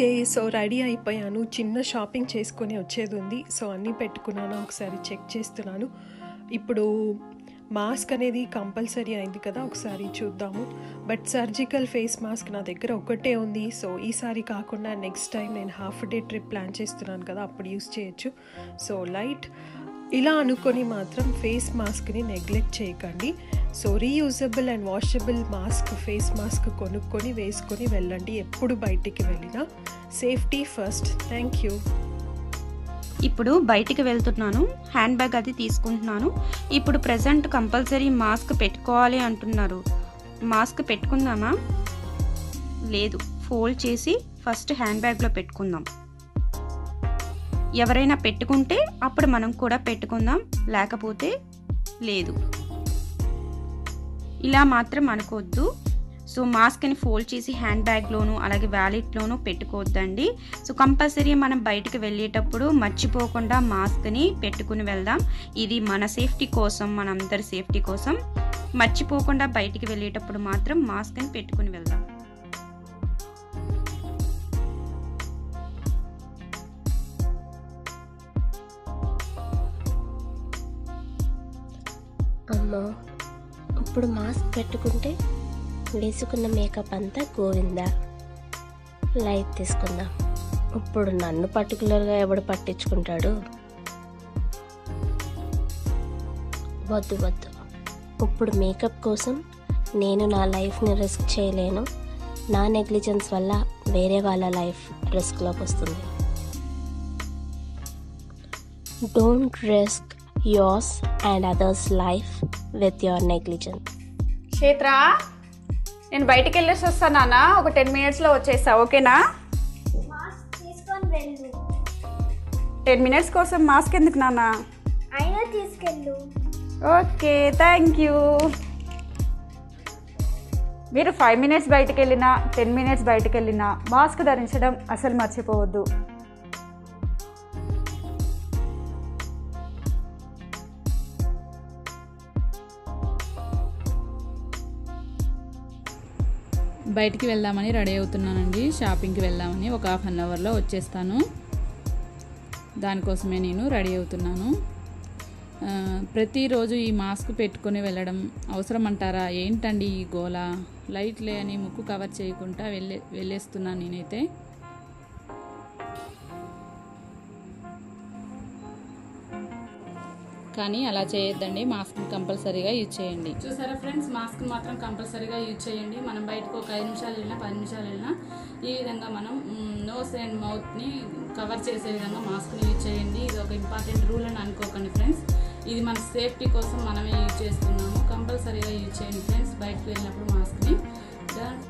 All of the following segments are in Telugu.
ఓకే సో రెడీ అయిపోయాను చిన్న షాపింగ్ చేసుకొని వచ్చేది ఉంది సో అన్నీ పెట్టుకున్నాను ఒకసారి చెక్ చేస్తున్నాను ఇప్పుడు మాస్క్ అనేది కంపల్సరీ అయింది కదా ఒకసారి చూద్దాము బట్ సర్జికల్ ఫేస్ మాస్క్ నా దగ్గర ఒకటే ఉంది సో ఈసారి కాకుండా నెక్స్ట్ టైం నేను హాఫ్ డే ట్రిప్ ప్లాన్ చేస్తున్నాను కదా అప్పుడు యూస్ చేయొచ్చు సో లైట్ ఇలా అనుకొని మాత్రం ఫేస్ మాస్క్ని నెగ్లెక్ట్ చేయకండి so reusable and washable mask face mask కొనుక్కొని వేసుకొని వెళ్ళండి ఎప్పుడు బయటికి వెళ్ళినా సేఫ్టీ ఫస్ట్ థ్యాంక్ యూ ఇప్పుడు బయటికి వెళ్తున్నాను హ్యాండ్ బ్యాగ్ అది తీసుకుంటున్నాను ఇప్పుడు ప్రజెంట్ కంపల్సరీ మాస్క్ పెట్టుకోవాలి అంటున్నారు మాస్క్ పెట్టుకుందామా లేదు ఫోల్డ్ చేసి ఫస్ట్ హ్యాండ్ బ్యాగ్లో పెట్టుకుందాం ఎవరైనా పెట్టుకుంటే అప్పుడు మనం కూడా పెట్టుకుందాం లేకపోతే లేదు ఇలా మాత్రం అనుకోవద్దు సో మాస్క్ని ఫోల్డ్ చేసి హ్యాండ్ బ్యాగ్లోను అలాగే వ్యాలెట్లోను పెట్టుకోవద్దండి సో కంపల్సరీ మనం బయటకు వెళ్ళేటప్పుడు మర్చిపోకుండా మాస్క్ని పెట్టుకుని వెళ్దాం ఇది మన సేఫ్టీ కోసం మనందరి సేఫ్టీ కోసం మర్చిపోకుండా బయటికి వెళ్ళేటప్పుడు మాత్రం మాస్క్ని పెట్టుకుని వెళ్దాం అమ్మో ఇప్పుడు మాస్క్ పెట్టుకుంటే వేసుకున్న మేకప్ అంతా గోవిందా లైట్ తీసుకుందాం ఇప్పుడు నన్ను పర్టికులర్గా ఎవడు పట్టించుకుంటాడు వద్దు వద్దు ఇప్పుడు మేకప్ కోసం నేను నా లైఫ్ని రిస్క్ చేయలేను నా నెగ్లిజెన్స్ వల్ల వేరే వాళ్ళ లైఫ్ రిస్క్లోకి వస్తుంది don't risk yours and others life with your negligence క్షేత్ర నేను బయటికి వెళ్ళేసి వస్తాను నాన్న ఒక టెన్ మినిట్స్లో వచ్చేస్తా ఓకేనా తీసుకొని వెళ్ళు టెన్ మినిట్స్ కోసం మాస్క్ ఎందుకు నాన్న అయినా తీసుకెళ్ళు ఓకే థ్యాంక్ యూ మీరు ఫైవ్ మినిట్స్ బయటికి వెళ్ళినా టెన్ మినిట్స్ బయటికి వెళ్ళినా మాస్క్ ధరించడం అసలు మర్చిపోవద్దు బయటికి వెళ్దామని రెడీ అవుతున్నానండి షాపింగ్కి వెళ్దామని ఒక హాఫ్ అన్ అవర్లో వచ్చేస్తాను దానికోసమే నేను రెడీ అవుతున్నాను ఆ, ప్రతిరోజు ఈ మాస్క్ పెట్టుకొని వెళ్ళడం అవసరం అంటారా ఏంటండి ఈ గోల లైట్లే అని ముక్కు కవర్ చేయకుండా వెళ్ళే వెళ్ళేస్తున్నాను నేనైతే కానీ అలా చేయొద్దండి మాస్క్ కంపల్సరీగా యూజ్ చేయండి చూసారా ఫ్రెండ్స్ మాస్క్ మాత్రం కంపల్సరీగా యూజ్ చేయండి మనం బయటకు ఒక ఐదు నిమిషాలు వెళ్ళినా పది నిమిషాలు వెళ్ళినా ఈ విధంగా మనం నోస్ అండ్ మౌత్ని కవర్ చేసే విధంగా మాస్క్ని యూజ్ చేయండి ఇది ఒక ఇంపార్టెంట్ రూల్ అని అనుకోకండి ఫ్రెండ్స్ ఇది మన సేఫ్టీ కోసం మనమే యూజ్ చేస్తున్నాము కంపల్సరీగా యూజ్ చేయండి ఫ్రెండ్స్ బయటకు వెళ్ళినప్పుడు మాస్క్ని దా-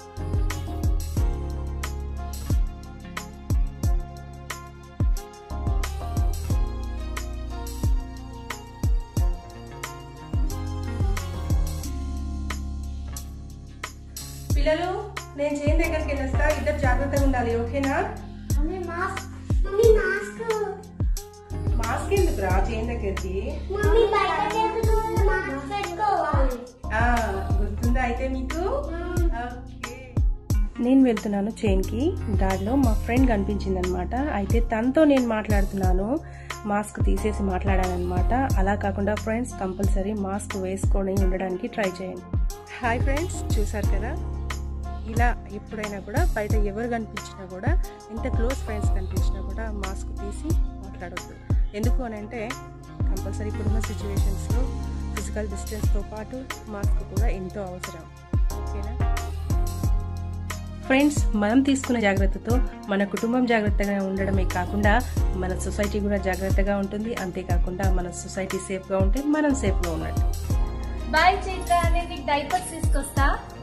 పిల్లలు నేను చేను దగ్గరికి వెళ్ళొస్తా ఇద్దరు జాగ్రత్తగా ఉండాలి ఓకేనా mummy mask mummy mask mask ఎందుకు రా చేను దగ్గరికి మమ్మీ బయటకి వెళ్తున్నప్పుడు మాస్క్ పెట్టుకోవాలి ఆ, గుర్తుందా అయితే మీకు ఓకే. నేను వెళ్తున్నాను చైన్కి దారిలో మా ఫ్రెండ్ కనిపించింది అనమాట అయితే తనతో నేను మాట్లాడుతున్నాను మాస్క్ తీసేసి మాట్లాడానమాట అలా కాకుండా ఫ్రెండ్స్ కంపల్సరీ మాస్క్ వేసుకొని ఉండడానికి ట్రై చేయండి హాయ్ ఫ్రెండ్స్ చూసారు కదా ఇలా ఎప్పుడైనా కూడా బయట ఎవరు కనిపించినా కూడా ఎంత క్లోజ్ ఫ్రెండ్స్ కనిపించినా కూడా మాస్క్ తీసి మాట్లాడొద్దు ఎందుకు అని అంటే కంపల్సరీ ఇప్పుడున్న సిచ్యువేషన్స్లో ఫిజికల్ డిస్టెన్స్తో పాటు మాస్క్ కూడా ఎంతో అవసరం ఓకేనా ఫ్రెండ్స్ మనం తీసుకున్న జాగ్రత్తతో మన కుటుంబం జాగ్రత్తగా ఉండడమే కాకుండా మన సొసైటీ కూడా జాగ్రత్తగా ఉంటుంది అంతేకాకుండా మన సొసైటీ సేఫ్గా ఉంటే మనం సేఫ్గా ఉన్నట్టు బాయ్ చైత్ర నేను నీకు డైపర్స్ తీసుకొస్తా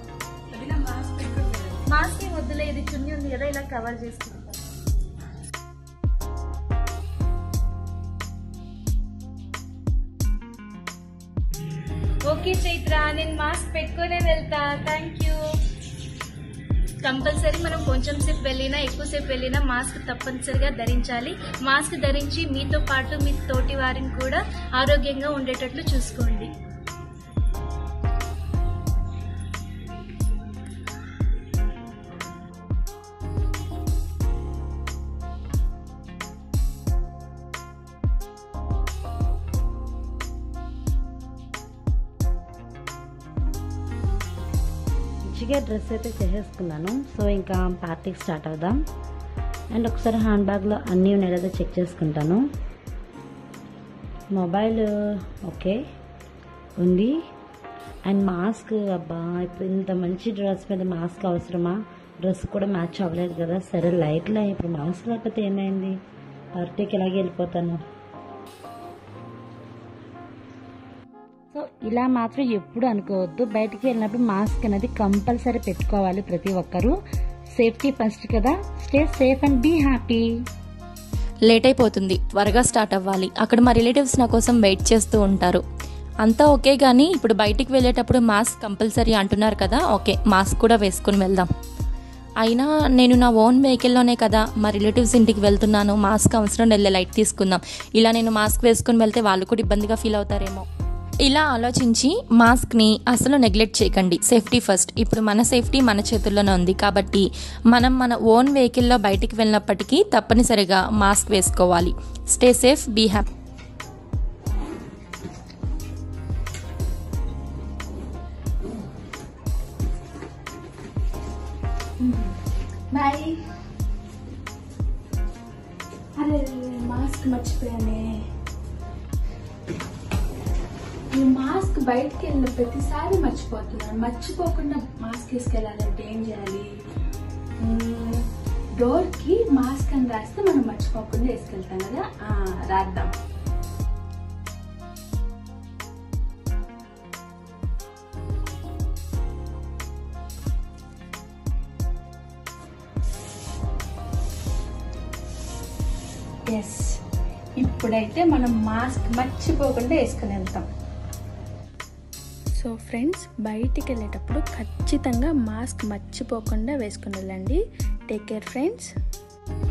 మాస్క్ ఏం వద్దులే ఇది చున్నీ ఉంది కదా ఇలా కవర్ చేసుకుంటా ఓకే చైత్ర నేను మాస్క్ పెట్టుకునే వెళ్తా థ్యాంక్ యూ కంపల్సరీ మనం కొంచెం సేపు వెళ్ళినా ఎక్కువసేపు వెళ్ళినా మాస్క్ తప్పనిసరిగా ధరించాలి మాస్క్ ధరించి మీతో పాటు మీ తోటి వారిని కూడా ఆరోగ్యంగా ఉండేటట్లు చూసుకోండి మంచిగా డ్రెస్ అయితే చేసేసుకున్నాను సో ఇంకా పార్టీకి స్టార్ట్ అవుదాం అండ్ ఒకసారి హ్యాండ్ బ్యాగ్లో అన్నీ ఉన్నాయి లేదా చెక్ చేసుకుంటాను మొబైల్ ఓకే ఉంది అండ్ మాస్క్ అబ్బా ఇప్పుడు ఇంత మంచి డ్రెస్ మీద మాస్క్ అవసరమా డ్రెస్ కూడా మ్యాచ్ అవ్వలేదు కదా సరే లైట్లో ఇప్పుడు మాస్క్ లేకపోతే ఏమైంది పార్టీకి ఎలాగే వెళ్ళిపోతాను సో ఇలా మాత్రం ఎప్పుడు అనుకోవద్దు బయటికి వెళ్ళినప్పుడు మాస్క్ అనేది కంపల్సరీ పెట్టుకోవాలి ప్రతి ఒక్కరూ సేఫ్టీ ఫస్ట్ కదా stay safe and be happy late అయిపోతుంది త్వరగా స్టార్ట్ అవ్వాలి అక్కడ మా రిలేటివ్స్ నా కోసం వెయిట్ చేస్తూ ఉంటారు అంతా ఓకే కానీ ఇప్పుడు బయటికి వెళ్ళేటప్పుడు మాస్క్ కంపల్సరీ అంటున్నారు కదా ఓకే మాస్క్ కూడా వేసుకుని వెళ్దాం అయినా నేను నా ఓన్ వెహికల్లోనే కదా మా రిలేటివ్స్ ఇంటికి వెళ్తున్నాను మాస్క్ అవసరం వెళ్ళే లైట్ తీసుకుందాం ఇలా నేను మాస్క్ వేసుకుని వెళ్తే వాళ్ళు కూడా ఇబ్బందిగా ఫీల్ అవుతారేమో ఇలా ఆలోచించి మాస్క్ని అసలు నెగ్లెక్ట్ చేయకండి సేఫ్టీ ఫస్ట్ ఇప్పుడు మన సేఫ్టీ మన చేతుల్లోనే ఉంది కాబట్టి మనం మన ఓన్ వెహికల్లో బయటికి వెళ్ళినప్పటికీ తప్పనిసరిగా మాస్క్ వేసుకోవాలి stay safe be happy bye అరే మాస్క్ మర్చిపోయానే ఈ మాస్క్ బయటకు వెళ్ళిన ప్రతిసారి మర్చిపోతున్నాను మర్చిపోకుండా మాస్క్ వేసుకెళ్ళాలంటే ఏం చేయాలి మ్మ్, డోర్కి మాస్క్ అని రాస్తే మనం మర్చిపోకుండా వేసుకెళ్తాం కదా ఆ, రాద్దాం ఎస్ ఇప్పుడైతే మనం మాస్క్ మర్చిపోకుండా వేసుకుని వెళ్తాం సో ఫ్రెండ్స్ బయటికి వెళ్ళేటప్పుడు ఖచ్చితంగా మాస్క్ మర్చిపోకుండా వేసుకుని వెళ్ళండి టేక్ కేర్ ఫ్రెండ్స్